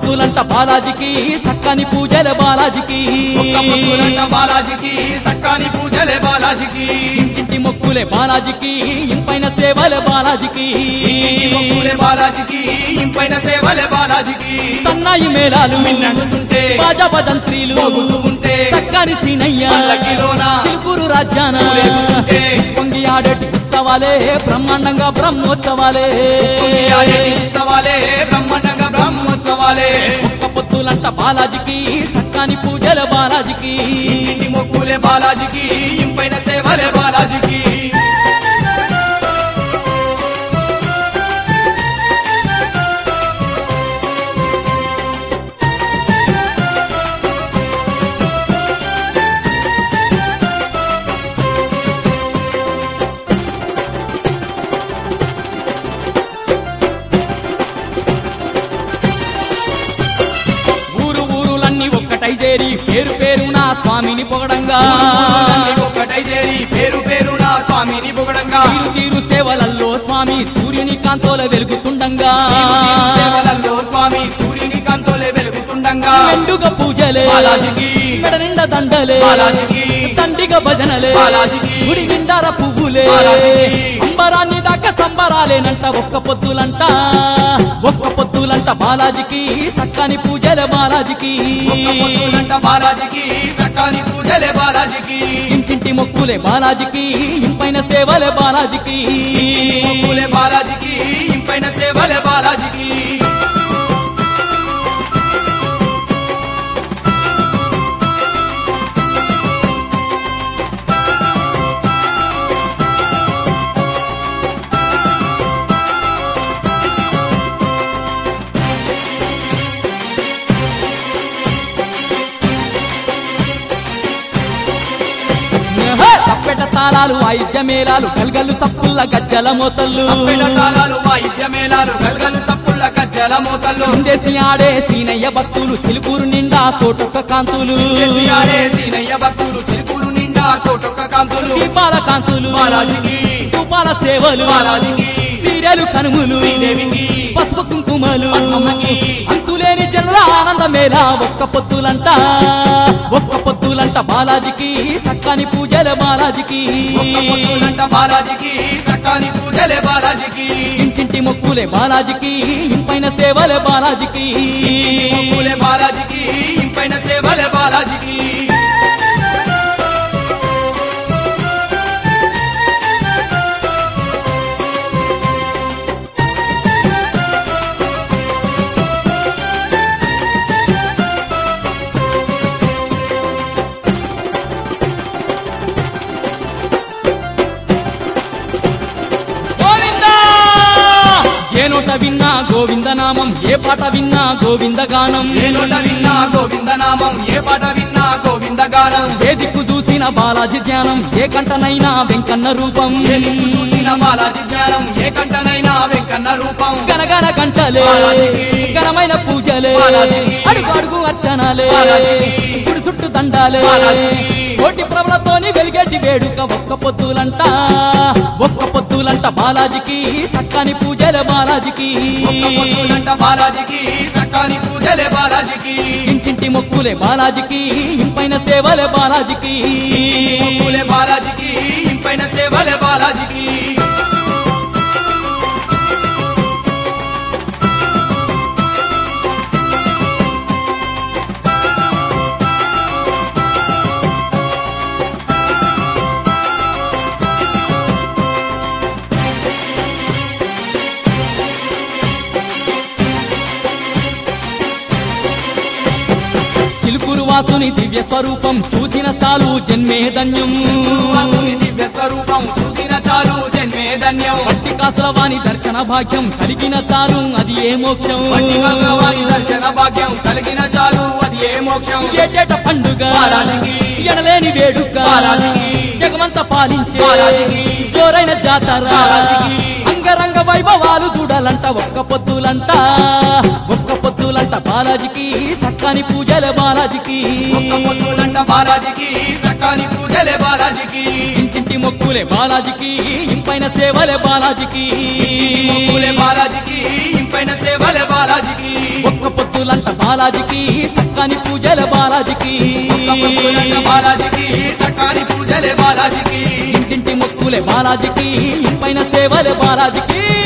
పొద్దులంట బాలాజీకి సక్కని పూజల బాలాజీకి ఒక్క పొద్దులంట బాలాజీకి సక్కాని పూజలే బాలాజీకి ఇంటి మొక్కులే బాలాజీకి ఇంపైన సేవలే బాలాజీకి ఇంటింటి మొక్కులే బాలాజీకి ఇంపైన సేవలే బాలాజీకి సన్నాయి మేళాలు మిన్నందుతుంటే బాజా భజంత్రీలు పోగుతూ ఉంటే చక్కని సీనయ్య పల్లకిలోన చిలుకూరు రాజ్యాన ఊరేగుతుంటే పొంగి ఆడేటి ఉత్సవాలే బ్రహ్మాండంగా బ్రహ్మోత్సవాలే పొంగి ఆడేటి ఉత్సవాలే బ్రహ్మాండంగా బ్రహ్మోత్సవాలే ఒక్క పొత్తులంట బాలాజీకి సక్కని పూజల బాలాజీకి ఇంటింటి మొక్కులే బాలాజీకి ఇంపైన సేవలే బాలాజీకి ఊరు ఊరులన్నీ ఒక్కటై చేరి పేరు పేరున స్వామిని పొగడంగా ఊరులన్నీ ఒక్కటై చేరి పేరు పేరున స్వామిని పొగడంగా తీరు తీరు సేవలల్లో స్వామి సూర్యుని కాంతోల వెలుగుతుండంగా సేవలలో స్వామి సూర్యుని కాంతోలే వెలుగుతుండంగా మెండుగా పూజలే బాలాజీకి మెడ నిండా దండలే బాలాజీకి దండిగా భజనలే బాలాజీకి గుడి నిండార పువ్వులే బాలాజీకి అంబరాన్ని దాకా సంబరాలేనంట ఒక్క పొద్దులంట ఒక్క పొద్దులంట బాలాజీకి సక్కని పూజల బాలాజీకి ఒక్క పొద్దులంట బాలాజీకి సకాని పూజలే బాలాజీకి ఇంటింటి మొక్కులే బాలాజీకి ఇంపైన సేవలే బాలాజీకి మొక్కులే బాలాజీకి ఇంపైన సేవలే బాలాజీకి హే! తప్పెట తాళాలు వాయిద్య మేళాలు గల్గల్లు తప్పుల్ల గజ్జల మోతల్లు అప్పెట తాళాలు వాయిద్య మేళాలు గల్గలు సప్పుళ్ళ గజ్జల మోతల్లు చిందేసి ఆడే సీనయ్య భక్తులు చిలుకూరు నిండా కోటొక్క కాంతులు చేసి ఆడే సీనయ్య భక్తులు చిలుకూరు నిండా కోటొక్క కాంతులు దీపాల కాంతులు బాలాజీకి ధూపాల సేవలు బాలాజీకి సీరియలు కనుములు శ్రీదేవికి పసుపు కుంకుమలు పద్మమ్మకి అంతులేని జనుల ఆనంద మేళ ఒక్క పొత్తులంట ఒక్క పొత్తులంట బాలాజీకి సక్కని పూజల బాలాజీకి ఒక్క పొద్దులంట బాలాజీకి సకాని పూజలే బాలాజీకి ఇంటింటి మొక్కులే బాలాజీకి ఇంపైన సేవలే బాలాజీకి మొక్కులే బాలాజీకి ఇంపైన సేవలే బాలాజీకి గోవిందా ఏ నోట విన్నా గోవింద నామం ఏ పాట విన్నా గోవింద గానం ఏ నోట విన్నా గోవింద నామం ఏ పాట విన్నా గోవింద గానం ఏ దిక్కు చూసిన బాలాజీ ధ్యానం ఏ కంటనైనా వెంకన్న రూపం ఏ దిక్కు చూసిన బాలాజీ జ్ఞానం ఏ కంటనైనా వెంకన్న రూపం గనగన గంటలే బాలాజీకి. ఘనమైన పూజలే బాలాజీకి. అడుగు అడుగు అర్చనాలే బాలాజీకి. గుడి చుట్టూ దండాలే బాలాజీకి. కోటి ప్రబలతోని వెలిగేటి వేడుక ఒక్క పొద్దులంట ఒక్క పొద్దులంట బాలాజీకి సక్కని పూజలే బాలాజీకి ఒక్క పొద్దులంట బాలాజీకి సకాని పూజలే బాలాజీకి ఇంటింటి మొక్కులే బాలాజీకి ఇంపైన సేవలే బాలాజీకి మొక్కులే బాలాజీకి ఇంపైన సేవలే బాలాజీకి చిలుకూరు వాసుని దివ్య స్వరూపం చూసిన చాలు జన్మే ధన్యం వాసుని దివ్య స్వరూపం చూసిన చాలు జన్మే ధన్యం పట్టి కాసుల వాణి దర్శన భాగ్యం కలిగిన చాలు అది ఏ మోక్షం వట్టి భగవాని దర్శన భాగ్యం కలిగిన చాలు అది ఏ మోక్షం ఏటేట పండుగ బాలాజీకి. ఎనలేని వేడుక బాలాజీకి. జగమంత పాలించే బాలాజీకి. జోరైన జాతర బాలాజీకి. అంగరంగ వైభవాలు చూడాలంట ఒక్క పొద్దులంట ఒక్క పొద్దులంట బాలాజీకి సక్కాని పూజలే బాలాజీకి ఒక్క పొద్దులంట బాలాజీకి సకాని పూజలే బాలాజీకి ఇంటింటి మొక్కులే బాలాజీకి ఇంపైన సేవలే బాలాజీకి పూలే బాలాజీకి ఇంపైన సేవలే బాలాజీకి ఒక్క పొద్దులంట బాలాజీకి సక్కాని పూజలే బాలాజీకి ఒక్క పొద్దులంట బాలాజీకి సకాని పూజలే బాలాజీకి ఇంటింటి మొక్కులే బాలాజీకి ఇంపైన సేవలే బాలాజీకి